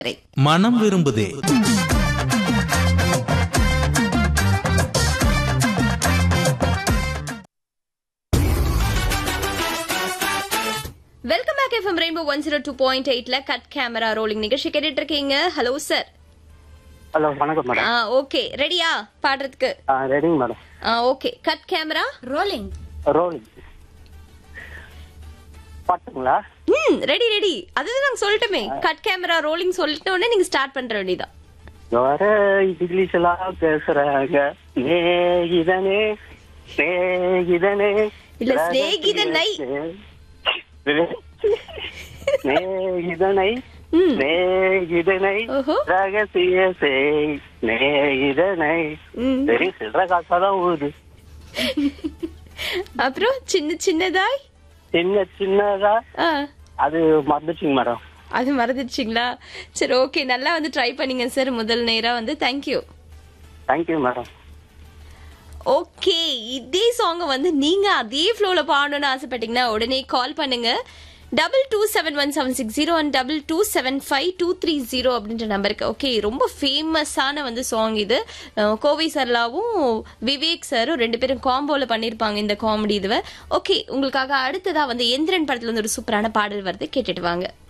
மனம் விரும்புதே welcome back FM rainbow one zero two point எயிட்ல கட் கேமரா ரோலிங் நிகழ்ச்சி கேட்டுட்டு இருக்கீங்க ஹலோ சார் ஹலோ வணக்கம் மேடம் ஆ ஓகே ரெடியா பாடுறதுக்கு ஆ ரெடிங்க madam ah okay cut camera rolling rolling பாட்டுங்களா ம் ரெடி ரெடி அதுதான் நாங்க சொல்லிட்டோமே கட் கேமரா ரோலிங் சொல்லிட்ட உடனே நீங்க ஸ்டார்ட் பண்ற வேண்டியதான் வர இங்கிலீஷ் எல்லாம் பேசுறாங்க ஸ்நேகிதனே ஸ்நேகிதனே இல்ல, சிநேகிதனை. ஸ்நேகிதனை ம். ஸ்நேகிதனை ஓஹோ. ரகசிய செய் ஸ்நேகிதனை ம். சரி சில்லற காசாதான் ஊது அப்புறம் சின்ன சின்னதாய் சின்ன சின்னதா ஆ அது மறந்துச்சுங்க மேடம் அது மறந்துடுச்சிங்களா சரி ஓகே நல்லா வந்து ட்ரை பண்ணீங்க சார் முதல் நேரா வந்து தேங்க்யூ தேங்க்யூ மேடம் ஓகே இதே சாங் வந்து நீங்க அதே ஃப்ளோல பாடணும்னு ஆசைப்பட்டீங்கன்னா உடனே கால் பண்ணுங்க double two seven one seven six zero and double two seven five two three zero அப்படின்ற நம்பருக்கு ஓகே ரொம்ப ஃபேமஸான வந்து சாங் இது அஹ் கோவை சர்லாவும் விவேக் சாரும் ரெண்டு பேரும் காம்போல பண்ணியிருப்பாங்க இந்த காமெடி இதுவை ஓகே உங்களுக்காக அடுத்ததா வந்து எந்திரன் படத்துல வந்து ஒரு சூப்பரான பாடல் வருது கேட்டுட்டு வாங்க